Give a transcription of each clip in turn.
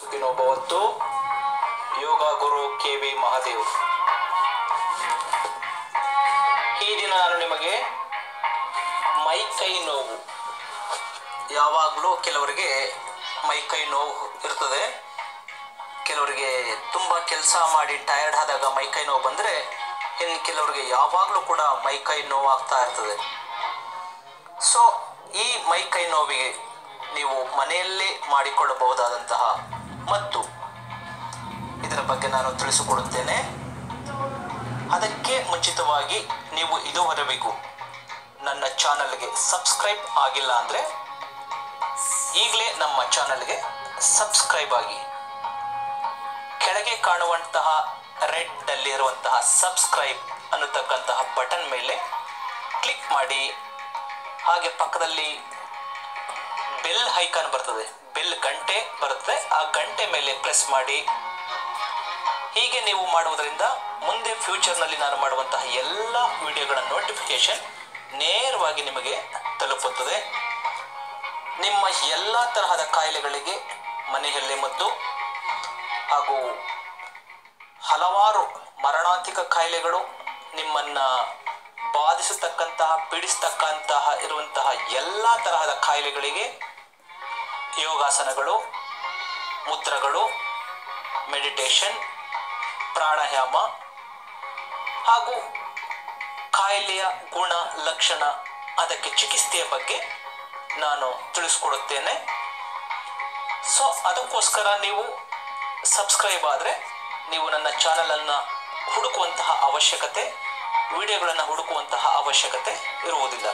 ಭವತ್ತು yoga guru K V Mahadev ಈ ದಿನ ನಾನು ನಿಮಗೆ ಮೈ ಕೈ ನೋವು ಯಾವಾಗಲೂ ಕೆಲವರಿಗೆ ಮೈ ಕೈ ನೋವು ಇರ್ತದೆ ಕೆಲವರಿಗೆ ತುಂಬ ಕೆಲಸ ಮಾಡಿ ಟಯರ್ಡ್ ಆದಾಗ ಮೈ ಕೈ ನೋವು ಬಂದರೆ ಇನ್ನು ಕೆಲವರಿಗೆ ಯಾವಾಗಲೂ ಕೂಡ ಮೈ ಕೈ ನೋವು ಆಗ್ತಾ ಇರ್ತದೆ ಸೊ ಈ ಮೈ ಕೈ ನೋವಿಗೆ ನೀವು ಮನೆಯಲ್ಲೇ ಮಾಡಿಕೊಳ್ಳಬಹುದಾದಂತಹ ಮತ್ತು ಇದರ ಬಗ್ಗೆ ನಾನು ತಿಳಿಸಿಕೊಡುತ್ತೇನೆ ಅದಕ್ಕೆ ಮುಂಚಿತವಾಗಿ ನೀವು ಇದುವರೆಗೂ ನನ್ನ ಚಾನಲ್ಗೆ ಸಬ್ಸ್ಕ್ರೈಬ್ ಆಗಿಲ್ಲ ಅಂದರೆ ಈಗಲೇ ನಮ್ಮ ಚಾನಲ್ಗೆ ಸಬ್ಸ್ಕ್ರೈಬ್ ಆಗಿ ಕೆಳಗೆ ಕಾಣುವಂತಹ ರೆಡ್ ಅಲ್ಲಿರುವಂತಹ ಸಬ್ಸ್ಕ್ರೈಬ್ ಅನ್ನತಕ್ಕಂತಹ ಬಟನ್ ಮೇಲೆ ಕ್ಲಿಕ್ ಮಾಡಿ ಹಾಗೆ ಪಕ್ಕದಲ್ಲಿ ಬೆಲ್ ಐಕಾನ್ ಬರ್ತದೆ ಬೆಲ್ ಗಂಟೆ ಬರುತ್ತೆ ಆ ಗಂಟೆ ಮೇಲೆ ಪ್ರೆಸ್ ಮಾಡಿ ಹೀಗೆ ನೀವು ಮಾಡುವುದರಿಂದ ಮುಂದೆ ಫ್ಯೂಚರ್ನಲ್ಲಿ ನಾನು ಮಾಡುವಂತಹ ಎಲ್ಲ ವಿಡಿಯೋಗಳ ನೋಟಿಫಿಕೇಶನ್ ನೇರವಾಗಿ ನಿಮಗೆ ತಲುಪುತ್ತದೆ ನಿಮ್ಮ ಎಲ್ಲ ತರಹದ ಕಾಯಿಲೆಗಳಿಗೆ ಮನೆಯಲ್ಲೇ ಮದ್ದು ಹಾಗೂ ಹಲವಾರು ಮರಣಾಂತಿಕ ಕಾಯಿಲೆಗಳು ನಿಮ್ಮನ್ನ ಬಾಧಿಸತಕ್ಕಂತಹ ಪೀಡಿಸ್ತಕ್ಕಂತಹ ಇರುವಂತಹ ಎಲ್ಲ ತರಹದ ಕಾಯಿಲೆಗಳಿಗೆ ಯೋಗಾಸನಗಳು ಮುದ್ರಗಳು ಮೆಡಿಟೇಷನ್ ಪ್ರಾಣಾಯಾಮ ಹಾಗೂ ಕಾಯಿಲೆಯ ಗುಣ ಲಕ್ಷಣ ಅದಕ್ಕೆ ಚಿಕಿತ್ಸೆಯ ಬಗ್ಗೆ ನಾನು ತಿಳಿಸ್ಕೊಡುತ್ತೇನೆ ಸೊ ಅದಕ್ಕೋಸ್ಕರ ನೀವು ಸಬ್ಸ್ಕ್ರೈಬ್ ಆದರೆ ನೀವು ನನ್ನ ಚಾನಲನ್ನು ಹುಡುಕುವಂತಹ ಅವಶ್ಯಕತೆ ವಿಡಿಯೋಗಳನ್ನು ಹುಡುಕುವಂತಹ ಅವಶ್ಯಕತೆ ಇರುವುದಿಲ್ಲ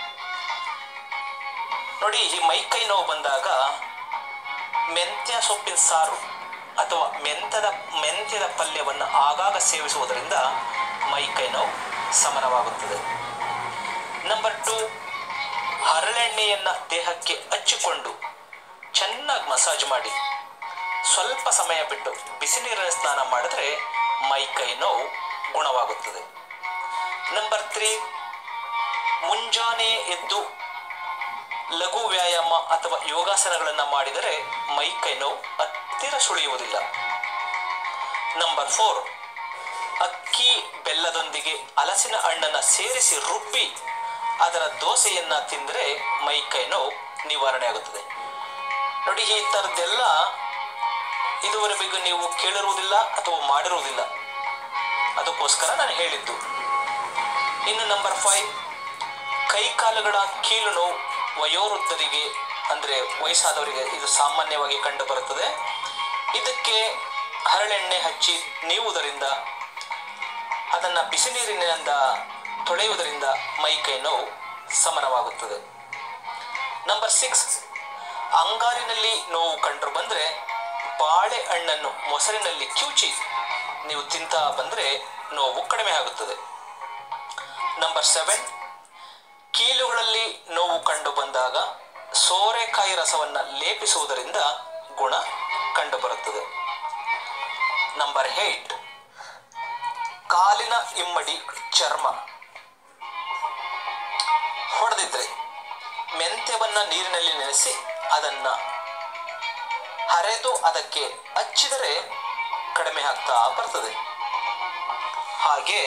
ನೋಡಿ ಈ ಮೈಕೈ ನೋವು ಬಂದಾಗ ಮೆಂತ್ಯ ಸೊಪ್ಪಿನ ಸಾರು ಅಥವಾ ಮೆಂತದ ಮೆಂತ್ಯದ ಪಲ್ಯವನ್ನು ಆಗಾಗ ಸೇವಿಸುವುದರಿಂದ ಮೈಕೈ ನೋವು ಶಮನವಾಗುತ್ತದೆ ನಂಬರ್ ಟು ಹರಳೆಣ್ಣೆಯನ್ನು ದೇಹಕ್ಕೆ ಹಚ್ಚಿಕೊಂಡು ಚೆನ್ನಾಗಿ ಮಸಾಜ್ ಮಾಡಿ ಸ್ವಲ್ಪ ಸಮಯ ಬಿಟ್ಟು ಬಿಸಿ ನೀರಿನ ಸ್ನಾನ ಮಾಡಿದ್ರೆ ಮೈ ಕೈ ನೋವು ಗುಣವಾಗುತ್ತದೆ ನಂಬರ್ ತ್ರೀ ಮುಂಜಾನೆ ಎದ್ದು ಲಘು ವ್ಯಾಯಾಮ ಅಥವಾ ಯೋಗಾಸನಗಳನ್ನು ಮಾಡಿದರೆ ಮೈ ಕೈ ನೋವು ಹತ್ತಿರ ಸುಳಿಯುವುದಿಲ್ಲ ನಂಬರ್ ಫೋರ್ ಅಕ್ಕಿ ಬೆಲ್ಲದೊಂದಿಗೆ ಹಲಸಿನ ಹಣ್ಣನ್ನು ಸೇರಿಸಿ ರುಬ್ಬಿ ಅದರ ದೋಸೆಯನ್ನ ತಿಂದರೆ ಮೈ ಕೈ ನೋವು ನಿವಾರಣೆ ಆಗುತ್ತದೆ ನೋಡಿ ಈ ಥರದ್ದೆಲ್ಲ ಇದುವರೆಗೂ ನೀವು ಕೇಳಿರುವುದಿಲ್ಲ ಅಥವಾ ಮಾಡಿರುವುದಿಲ್ಲ ಅದಕ್ಕೋಸ್ಕರ ನಾನು ಹೇಳಿದ್ದು ಇನ್ನು ನಂಬರ್ ಫೈವ್ ಕೈ ಕಾಲುಗಳ ಕೀಲು ನೋವು ವಯೋವೃದ್ಧರಿಗೆ ಅಂದರೆ ವಯಸ್ಸಾದವರಿಗೆ ಇದು ಸಾಮಾನ್ಯವಾಗಿ ಕಂಡುಬರುತ್ತದೆ ಇದಕ್ಕೆ ಹರಳೆಣ್ಣೆ ಹಚ್ಚಿ ನೀವುವುದರಿಂದ ಅದನ್ನು ಬಿಸಿ ನೀರಿನಿಂದ ತೊಳೆಯುವುದರಿಂದ ಮೈ ಕೈ ನೋವು ಶಮನವಾಗುತ್ತದೆ ನಂಬರ್ ಸಿಕ್ಸ್ ಅಂಗಾರಿನಲ್ಲಿ ನೋವು ಕಂಡು ಬಂದರೆ ಬಾಳೆಹಣ್ಣನ್ನು ಮೊಸರಿನಲ್ಲಿ ಕಿವುಚಿ ನೀವು ತಿಂತಾ ಬಂದರೆ ನೋವು ಕಡಿಮೆ ಆಗುತ್ತದೆ ನಂಬರ್ ಸೆವೆನ್ ಕೀಲುಗಳಲ್ಲಿ ನೋವು ಕಂಡು ಬಂದಾಗ ಸೋರೆಕಾಯಿ ರಸವನ್ನು ಲೇಪಿಸುವುದರಿಂದ ಗುಣ ಕಂಡುಬರುತ್ತದೆ ನಂಬರ್ ಏಟ್ ಕಾಲಿನ ಇಮ್ಮಡಿ ಚರ್ಮ ಹೊಡೆದಿದ್ರೆ ಮೆಂತ್ಯವನ್ನ ನೀರಿನಲ್ಲಿ ನೆನೆಸಿ ಅದನ್ನ ಹರೆದು ಅದಕ್ಕೆ ಹಚ್ಚಿದರೆ ಕಡಿಮೆ ಆಗ್ತಾ ಬರ್ತದೆ ಹಾಗೆ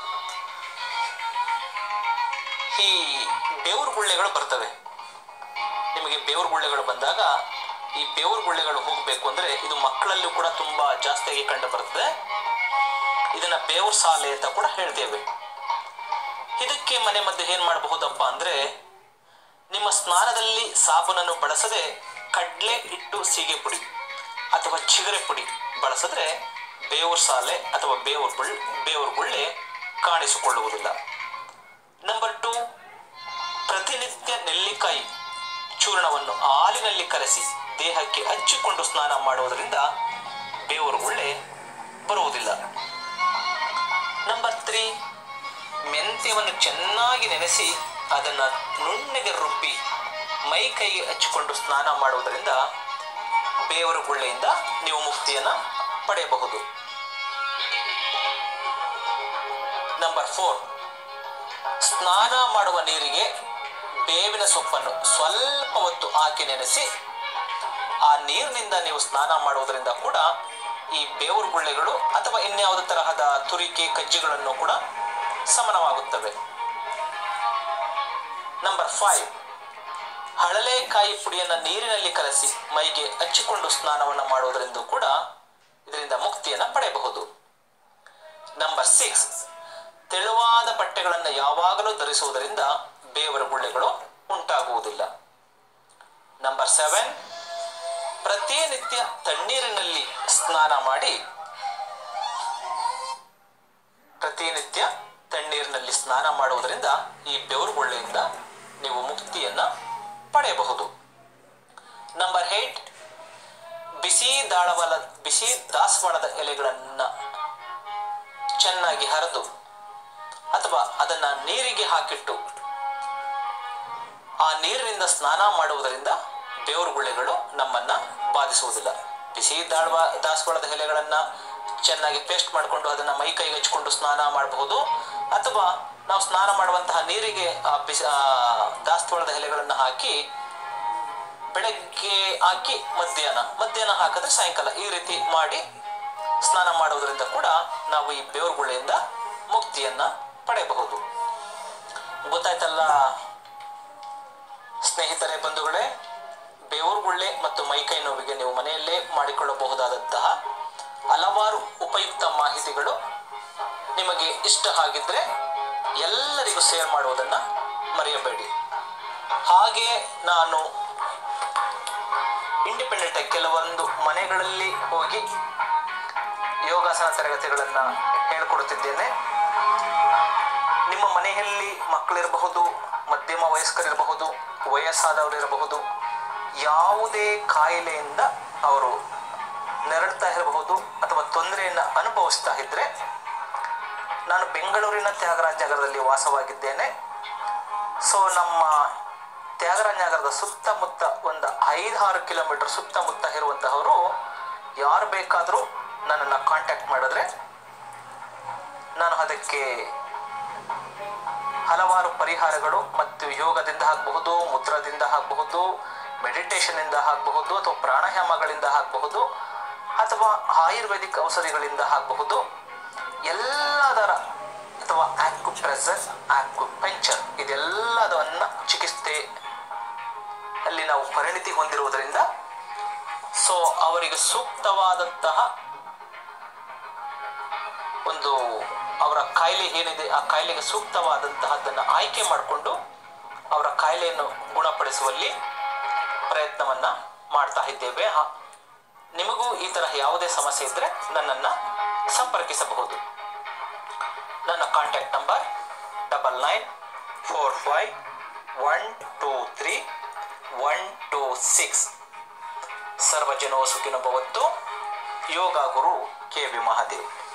ಈ ಬೇವ್ರ ಗುಳ್ಳೆಗಳು ಬರ್ತವೆ ನಿಮಗೆ ಬೇವ್ರ ಗುಳ್ಳೆಗಳು ಬಂದಾಗ ಈ ಬೇವ್ರ ಗುಳ್ಳೆಗಳು ಹೋಗಬೇಕು ಅಂದ್ರೆ ಇದು ಮಕ್ಕಳಲ್ಲೂ ಕೂಡ ತುಂಬಾ ಜಾಸ್ತಿಯಾಗಿ ಕಂಡು ಬರ್ತದೆ ಇದನ್ನ ಬೇವ್ರ ಸಾಲೆ ಅಂತ ಕೂಡ ಹೇಳ್ತೇವೆ ಇದಕ್ಕೆ ಮನೆ ಮದ್ದು ಏನ್ ಮಾಡಬಹುದಪ್ಪ ಅಂದ್ರೆ ನಿಮ್ಮ ಸ್ನಾನದಲ್ಲಿ ಸಾಬೂನನ್ನು ಬಳಸದೆ ಕಡ್ಲೆ ಹಿಟ್ಟು ಸೀಗೆ ಪುಡಿ ಅಥವಾ ಚಿಗರೆ ಪುಡಿ ಬಳಸಿದ್ರೆ ಬೇವ್ರ ಸಾಲೆ ಅಥವಾ ಬೇವ್ರ ಬುಳ್ ಬೇವ್ರ ಗುಳ್ಳೆ ಕಾಣಿಸಿಕೊಳ್ಳುವುದಿಲ್ಲ ನಂಬರ್ ಟು ಪ್ರತಿನಿತ್ಯ ನೆಲ್ಲಿಕಾಯಿ ಚೂರ್ಣವನ್ನು ಹಾಲಿನಲ್ಲಿ ಕರೆಸಿ ದೇಹಕ್ಕೆ ಹಚ್ಚಿಕೊಂಡು ಸ್ನಾನ ಮಾಡುವುದರಿಂದ ಬೇವ್ರ ಗುಳ್ಳೆ ಬರುವುದಿಲ್ಲ ನಂಬರ್ ತ್ರೀ ಮೆಂತ್ಯವನ್ನು ಚೆನ್ನಾಗಿ ನೆನೆಸಿ ಅದನ್ನು ನುಣ್ಣಗೆ ರುಬ್ಬಿ ಮೈ ಕೈಗೆ ಹಚ್ಚಿಕೊಂಡು ಸ್ನಾನ ಮಾಡುವುದರಿಂದ ಬೇವರ ಗುಳ್ಳೆಯಿಂದ ನೀವು ಮುಕ್ತಿಯನ್ನು ಪಡೆಯಬಹುದು ನಂಬರ್ ಫೋರ್ ಸ್ನಾನ ಮಾಡುವ ನೀರಿಗೆ ಬೇವಿನ ಸೊಪ್ಪನ್ನು ಸ್ವಲ್ಪ ಹೊತ್ತು ಹಾಕಿ ನೆನೆಸಿ ಆ ನೀರಿನಿಂದ ನೀವು ಸ್ನಾನ ಮಾಡುವುದರಿಂದ ಕೂಡ ಈ ಬೇವರು ಗುಳ್ಳೆಗಳು ಅಥವಾ ಇನ್ಯಾವುದೇ ತರಹದ ತುರಿಕೆ ಕಜ್ಜಿಗಳನ್ನು ಕೂಡ ಶಮನವಾಗುತ್ತವೆ ನಂಬರ್ ಫೈವ್ ಹಳಲೆಕಾಯಿ ಪುಡಿಯನ್ನು ನೀರಿನಲ್ಲಿ ಕಲಸಿ ಮೈಗೆ ಹಚ್ಚಿಕೊಂಡು ಸ್ನಾನವನ್ನು ಮಾಡುವುದರಿಂದ ಕೂಡ ಇದರಿಂದ ಮುಕ್ತಿಯನ್ನು ಪಡೆಯಬಹುದು ನಂಬರ್ ಸಿಕ್ಸ್ ತೆಳುವಾದ ಬಟ್ಟೆಗಳನ್ನು ಯಾವಾಗಲೂ ಧರಿಸುವುದರಿಂದ ಬೇವರ ಗುಳ್ಳೆಗಳು ಉಂಟಾಗುವುದಿಲ್ಲ ನಂಬರ್ ಸೆವೆನ್ ಪ್ರತಿನಿತ್ಯ ತಣ್ಣೀರಿನಲ್ಲಿ ಸ್ನಾನ ಮಾಡಿ ಪ್ರತಿನಿತ್ಯ ತಣ್ಣೀರಿನಲ್ಲಿ ಸ್ನಾನ ಮಾಡುವುದರಿಂದ ಈ ಬೆವರು ಗುಳ್ಳೆಯಿಂದ ನೀವು ಮುಕ್ತಿಯನ್ನ ಪಡೆಯಬಹುದು ನಂಬರ್ ಏಟ್ ಬಿಸಿ ದಾಳವಲ ಬಿಸಿ ದಾಸವಾಳದ ಎಲೆಗಳನ್ನ ಚೆನ್ನಾಗಿ ಹರಿದು ಅಥವಾ ಅದನ್ನ ನೀರಿಗೆ ಹಾಕಿಟ್ಟು ಆ ನೀರಿನಿಂದ ಸ್ನಾನ ಮಾಡುವುದರಿಂದ ಬೇವರು ಗುಳ್ಳೆಗಳು ನಮ್ಮನ್ನ ಬಾಧಿಸುವುದಿಲ್ಲ ಬಿಸಿ ದಾಳವ ದಾಸವಾಳದ ಎಲೆಗಳನ್ನ ಚೆನ್ನಾಗಿ ಪೇಸ್ಟ್ ಮಾಡಿಕೊಂಡು ಅದನ್ನ ಮೈ ಕೈಗೆ ಹಚ್ಕೊಂಡು ಸ್ನಾನ ಮಾಡಬಹುದು ಅಥವಾ ನಾವು ಸ್ನಾನ ಮಾಡುವಂತಹ ನೀರಿಗೆ ಆ ಬಿಸಿ ಆ ದಾಸವಾಳದ ಎಲೆಗಳನ್ನು ಹಾಕಿ ಬೆಳಗ್ಗೆ ಹಾಕಿ ಮಧ್ಯಾಹ್ನ ಮಧ್ಯಾಹ್ನ ಹಾಕಿದ್ರೆ ಸಾಯಂಕಾಲ ಈ ರೀತಿ ಮಾಡಿ ಸ್ನಾನ ಮಾಡುವುದರಿಂದ ಕೂಡ ನಾವು ಈ ಬೇವರು ಗುಳ್ಳೆಯಿಂದ ಮುಕ್ತಿಯನ್ನ ಪಡೆಯಬಹುದು ಗೊತ್ತಾಯ್ತಲ್ಲ ಸ್ನೇಹಿತರೆ ಬಂಧುಗಳೇ ಬೇವರು ಗುಳ್ಳೆ ಮತ್ತು ಮೈಕೈ ನೋವಿಗೆ ನೀವು ಮನೆಯಲ್ಲೇ ಮಾಡಿಕೊಳ್ಳಬಹುದಾದಂತಹ ಹಲವಾರು ಉಪಯುಕ್ತ ಮಾಹಿತಿಗಳು ನಿಮಗೆ ಇಷ್ಟ ಆಗಿದ್ರೆ ಎಲ್ಲರಿಗೂ ಶೇರ್ ಮಾಡುವುದನ್ನ ಮರೆಯಬೇಡಿ ಹಾಗೆ ನಾನು ಇಂಡಿಪೆಂಡೆಂಟ್ ಆಗಿ ಕೆಲವೊಂದು ಮನೆಗಳಲ್ಲಿ ಹೋಗಿ ಯೋಗಾಸನ ತರಗತಿಗಳನ್ನು ಹೇಳ್ಕೊಡುತ್ತಿದ್ದೇನೆ ನಿಮ್ಮ ಮನೆಯಲ್ಲಿ ಮಕ್ಕಳಿರಬಹುದು ಮಧ್ಯಮ ವಯಸ್ಕರಿರಬಹುದು ವಯಸ್ಸಾದವರು ಇರಬಹುದು ಯಾವುದೇ ಕಾಯಿಲೆಯಿಂದ ಅವರು ನೆರಳ್ತಾ ಇರಬಹುದು ಅಥವಾ ತೊಂದರೆಯನ್ನು ಅನುಭವಿಸ್ತಾ ಇದ್ರೆ ನಾನು ಬೆಂಗಳೂರಿನ ತ್ಯಾಗರಾಜ ನಗರದಲ್ಲಿ ವಾಸವಾಗಿದ್ದೇನೆ ಸೊ ನಮ್ಮ ತ್ಯಾಗರಾಜ ನಗರದ ಸುತ್ತಮುತ್ತ ಒಂದು ಐದಾರು ಕಿಲೋಮೀಟರ್ ಸುತ್ತಮುತ್ತ ಇರುವಂತಹವರು ಯಾರು ಬೇಕಾದರೂ ನನ್ನನ್ನು ಕಾಂಟ್ಯಾಕ್ಟ್ ಮಾಡಿದ್ರೆ ನಾನು ಅದಕ್ಕೆ ಹಲವಾರು ಪರಿಹಾರಗಳು ಮತ್ತು ಯೋಗದಿಂದ ಆಗಬಹುದು ಮುದ್ರದಿಂದ ಆಗಬಹುದು ಮೆಡಿಟೇಷನ್ ಇಂದ ಆಗಬಹುದು ಅಥವಾ ಪ್ರಾಣಾಯಾಮಗಳಿಂದ ಆಗಬಹುದು ಅಥವಾ ಆಯುರ್ವೇದಿಕ್ ಔಷಧಿಗಳಿಂದ ಆಗಬಹುದು ಎಲ್ಲದರ ಅಥವಾ ಆಕ್ಯುಪ್ರೆಸರ್ ಆಕ್ಯುಪಂಚರ್ ಇದೆಲ್ಲದನ್ನ ಚಿಕಿತ್ಸೆ ಅಲ್ಲಿ ನಾವು ಪರಿಣಿತಿ ಹೊಂದಿರುವುದರಿಂದ ಸೊ ಅವರಿಗೆ ಸೂಕ್ತವಾದಂತಹ ಒಂದು ಅವರ ಕಾಯಿಲೆ ಏನಿದೆ ಆ ಕಾಯಿಲೆಗೆ ಸೂಕ್ತವಾದಂತಹದ್ದನ್ನು ಆಯ್ಕೆ ಮಾಡಿಕೊಂಡು ಅವರ ಕಾಯಿಲೆಯನ್ನು ಗುಣಪಡಿಸುವಲ್ಲಿ ಪ್ರಯತ್ನವನ್ನ ಮಾಡ್ತಾ ಇದ್ದೇವೆ ಹ- ನಿಮಗೂ ಈ ತರಹ ಯಾವುದೇ ಸಮಸ್ಯೆ ಇದ್ದರೆ ನನ್ನನ್ನು ಸಂಪರ್ಕಿಸಬಹುದು ನನ್ನ contact number double nine four five one two three one two six ಸರ್ವಜನೋ ಸುಖಿನೋ ಭವತ್ತು ಯೋಗ ಗುರು ಕೆ ವಿ ಮಹಾದೇವ್